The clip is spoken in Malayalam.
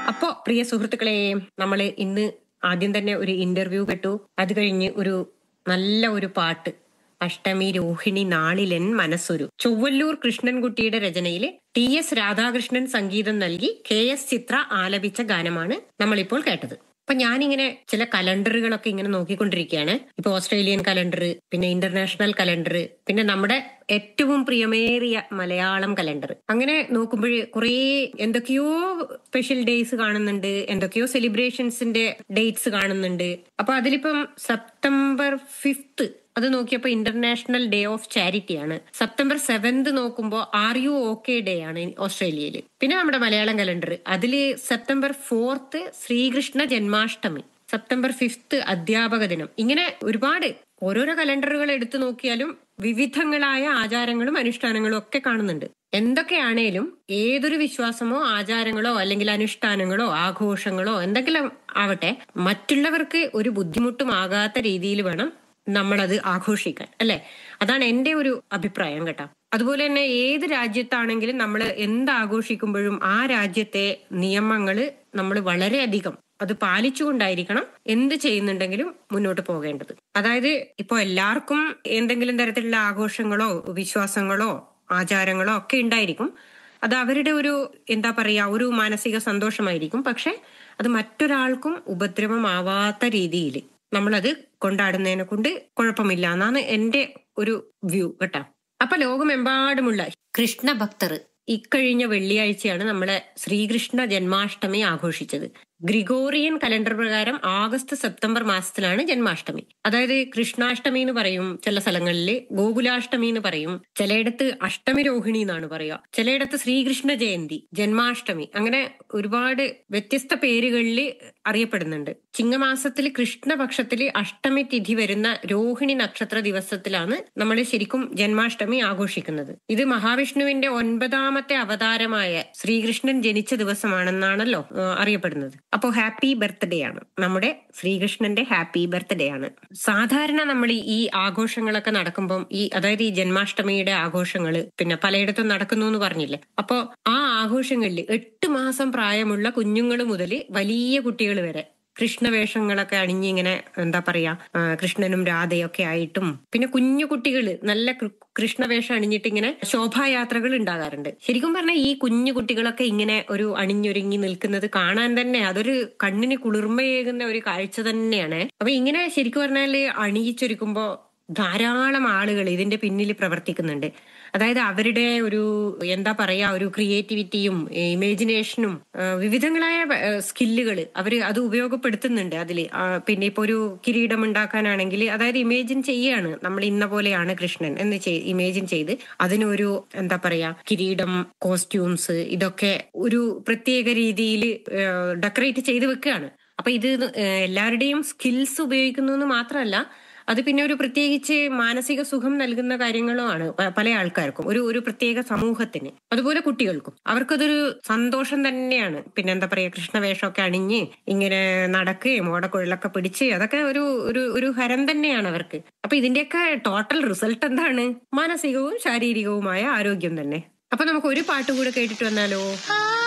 അപ്പോ പ്രിയ സുഹൃത്തുക്കളെ നമ്മൾ ഇന്ന് ആദ്യം തന്നെ ഒരു ഇന്റർവ്യൂ കേട്ടു അത് കഴിഞ്ഞ് ഒരു നല്ല ഒരു പാട്ട് അഷ്ടമി രോഹിണി നാളിലൻ മനസ്സൊരു ചൊവ്വല്ലൂർ കൃഷ്ണൻകുട്ടിയുടെ രചനയിൽ ടി എസ് രാധാകൃഷ്ണൻ സംഗീതം നൽകി കെ എസ് ചിത്ര ആലപിച്ച ഗാനമാണ് നമ്മളിപ്പോൾ കേട്ടത് അപ്പൊ ഞാനിങ്ങനെ ചില കലണ്ടറുകളൊക്കെ ഇങ്ങനെ നോക്കിക്കൊണ്ടിരിക്കുകയാണ് ഇപ്പൊ ഓസ്ട്രേലിയൻ കലണ്ടർ പിന്നെ ഇന്റർനാഷണൽ കലണ്ടർ പിന്നെ നമ്മുടെ ഏറ്റവും പ്രിയമേറിയ മലയാളം കലണ്ടർ അങ്ങനെ നോക്കുമ്പോൾ കുറേ എന്തൊക്കെയോ സ്പെഷ്യൽ ഡേയ്സ് കാണുന്നുണ്ട് എന്തൊക്കെയോ സെലിബ്രേഷൻസിന്റെ ഡേറ്റ്സ് കാണുന്നുണ്ട് അപ്പൊ അതിലിപ്പം സെപ്റ്റംബർ ഫിഫ്ത്ത് അത് നോക്കിയപ്പോ ഇന്റർനാഷണൽ ഡേ ഓഫ് ചാരിറ്റി ആണ് സെപ്റ്റംബർ സെവൻത് നോക്കുമ്പോൾ ആർ യു ഓക്കെ ഡേ ആണ് ഓസ്ട്രേലിയയിൽ പിന്നെ നമ്മുടെ മലയാളം കലണ്ടർ അതില് September fourth Sreekrishna Janmashtami September fifth അധ്യാപക ദിനം ഇങ്ങനെ ഒരുപാട് ഓരോരോ കലണ്ടറുകൾ എടുത്തു നോക്കിയാലും വിവിധങ്ങളായ ആചാരങ്ങളും അനുഷ്ഠാനങ്ങളും ഒക്കെ കാണുന്നുണ്ട് എന്തൊക്കെയാണേലും ഏതൊരു വിശ്വാസമോ ആചാരങ്ങളോ അല്ലെങ്കിൽ അനുഷ്ഠാനങ്ങളോ ആഘോഷങ്ങളോ എന്തെങ്കിലും ആവട്ടെ മറ്റുള്ളവർക്ക് ഒരു ബുദ്ധിമുട്ടും ആകാത്ത രീതിയിൽ വേണം നമ്മളത് ആഘോഷിക്കാൻ അല്ലെ അതാണ് എന്റെ ഒരു അഭിപ്രായം കേട്ടോ അതുപോലെ തന്നെ ഏത് രാജ്യത്താണെങ്കിലും നമ്മൾ എന്ത് ആഘോഷിക്കുമ്പോഴും ആ രാജ്യത്തെ നിയമങ്ങള് നമ്മൾ വളരെയധികം അത് പാലിച്ചുകൊണ്ടായിരിക്കണം എന്ത് ചെയ്യുന്നുണ്ടെങ്കിലും മുന്നോട്ട് പോകേണ്ടത് അതായത് ഇപ്പൊ എല്ലാവർക്കും എന്തെങ്കിലും തരത്തിലുള്ള ആഘോഷങ്ങളോ വിശ്വാസങ്ങളോ ആചാരങ്ങളോ ഒക്കെ ഉണ്ടായിരിക്കും അത് അവരുടെ ഒരു എന്താ പറയാ ഒരു മാനസിക സന്തോഷമായിരിക്കും പക്ഷെ അത് മറ്റൊരാൾക്കും ഉപദ്രവമാവാത്ത രീതിയിൽ നമ്മളത് കൊണ്ടാടുന്നതിനെ കൊണ്ട് കുഴപ്പമില്ല എന്നാണ് എന്റെ ഒരു വ്യൂ കേട്ടോ അപ്പൊ ലോകമെമ്പാടുമുള്ള കൃഷ്ണ ഭക്തർ ഇക്കഴിഞ്ഞ വെള്ളിയാഴ്ചയാണ് നമ്മളെ ശ്രീകൃഷ്ണ ജന്മാഷ്ടമി ആഘോഷിച്ചത് ഗ്രിഗോറിയൻ കലണ്ടർ പ്രകാരം ആഗസ്റ്റ് സെപ്റ്റംബർ മാസത്തിലാണ് ജന്മാഷ്ടമി അതായത് കൃഷ്ണാഷ്ടമി എന്ന് പറയും ചില സ്ഥലങ്ങളിൽ ഗോകുലാഷ്ടമി എന്ന് പറയും ചിലയിടത്ത് അഷ്ടമി രോഹിണി എന്നാണ് പറയുക ചിലയിടത്ത് ശ്രീകൃഷ്ണ ജയന്തി ജന്മാഷ്ടമി അങ്ങനെ ഒരുപാട് വ്യത്യസ്ത പേരുകളിൽ അറിയപ്പെടുന്നുണ്ട് ചിങ്ങമാസത്തിൽ കൃഷ്ണപക്ഷത്തിൽ അഷ്ടമി തിഥി വരുന്ന രോഹിണി നക്ഷത്ര ദിവസത്തിലാണ് നമ്മൾ ശരിക്കും ജന്മാഷ്ടമി ആഘോഷിക്കുന്നത് ഇത് മഹാവിഷ്ണുവിന്റെ ഒൻപതാമത്തെ അവതാരമായ ശ്രീകൃഷ്ണൻ ജനിച്ച ദിവസമാണെന്നാണല്ലോ ആ, അറിയപ്പെടുന്നത് അപ്പോ ഹാപ്പി ബർത്ത്ഡേ ആണ് നമ്മുടെ ശ്രീകൃഷ്ണന്റെ ഹാപ്പി ബർത്ത്ഡേ ആണ് സാധാരണ നമ്മൾ ഈ ആഘോഷങ്ങളൊക്കെ നടക്കുമ്പം ഈ അതായത് ഈ ജന്മാഷ്ടമിയുടെ ആഘോഷങ്ങള് പിന്നെ പലയിടത്തും നടക്കുന്നു എന്ന് പറഞ്ഞില്ലേ അപ്പോ ആ ആഘോഷങ്ങളിൽ എട്ട് മാസം പ്രായമുള്ള കുഞ്ഞുങ്ങൾ മുതൽ വലിയ കുട്ടികൾ വരെ കൃഷ്ണവേഷങ്ങളൊക്കെ അണിഞ്ഞ് ഇങ്ങനെ എന്താ പറയാ ആ, കൃഷ്ണനും രാധയൊക്കെ ആയിട്ടും പിന്നെ കുഞ്ഞു കുട്ടികൾ നല്ല കൃ- കൃഷ്ണവേഷം അണിഞ്ഞിട്ട് ഇങ്ങനെ ശോഭായാത്രകൾ ഉണ്ടാകാറുണ്ട് ശരിക്കും പറഞ്ഞാൽ ഈ കുഞ്ഞു കുട്ടികളൊക്കെ ഇങ്ങനെ ഒരു അണിഞ്ഞൊരുങ്ങി നിൽക്കുന്നത് കാണാൻ തന്നെ അതൊരു കണ്ണിന് കുളിർമയേകുന്ന ഒരു കാഴ്ച തന്നെയാണ് അപ്പൊ ഇങ്ങനെ ശരിക്കും പറഞ്ഞാല് അണിയിച്ചൊരുക്കുമ്പോ ധാരാളം ആളുകൾ ഇതിന്റെ പിന്നിൽ പ്രവർത്തിക്കുന്നുണ്ട് അതായത് അവരുടെ ഒരു എന്താ പറയാ ഒരു ക്രിയേറ്റിവിറ്റിയും ഇമാജിനേഷനും വിവിധങ്ങളായ സ്കില്ലുകൾ അവർ അത് ഉപയോഗപ്പെടുത്തുന്നുണ്ട് അതിൽ പിന്നെ ഇപ്പൊ ഒരു കിരീടം ഉണ്ടാക്കാനാണെങ്കിൽ അതായത് ഇമേജിൻ ചെയ്യാണ് നമ്മൾ ഇന്ന പോലെയാണ് കൃഷ്ണൻ എന്ന് ഇമേജിൻ ചെയ്ത് അതിനൊരു എന്താ പറയാ കിരീടം കോസ്റ്റ്യൂംസ് ഇതൊക്കെ ഒരു പ്രത്യേക രീതിയിൽ ഡെക്കറേറ്റ് ചെയ്ത് വെക്കുകയാണ് അപ്പൊ ഇത് ഏഹ്, എല്ലാവരുടെയും സ്കിൽസ് ഉപയോഗിക്കുന്നു എന്ന് മാത്രമല്ല അത് പിന്നെ ഒരു പ്രത്യേകിച്ച് മാനസിക സുഖം നൽകുന്ന കാര്യങ്ങളുമാണ് പ- പല ആൾക്കാർക്കും ഒരു ഒരു പ്രത്യേക സമൂഹത്തിന് അതുപോലെ കുട്ടികൾക്കും അവർക്കതൊരു സന്തോഷം തന്നെയാണ് പിന്നെ എന്താ പറയാ കൃഷ്ണവേഷമൊക്കെ അണിഞ്ഞ് ഇങ്ങനെ നടക്കുകയും ഓടക്കുഴലൊക്കെ പിടിച്ച് അതൊക്കെ ഒരു ഒരു ഒരു ഹരം തന്നെയാണ് അവർക്ക് അപ്പൊ ഇതിന്റെയൊക്കെ ടോട്ടൽ റിസൾട്ട് എന്താണ് മാനസികവും ശാരീരികവുമായ ആരോഗ്യം തന്നെ അപ്പൊ നമുക്ക് ഒരു പാട്ട് കൂടെ കേട്ടിട്ട് വന്നാലോ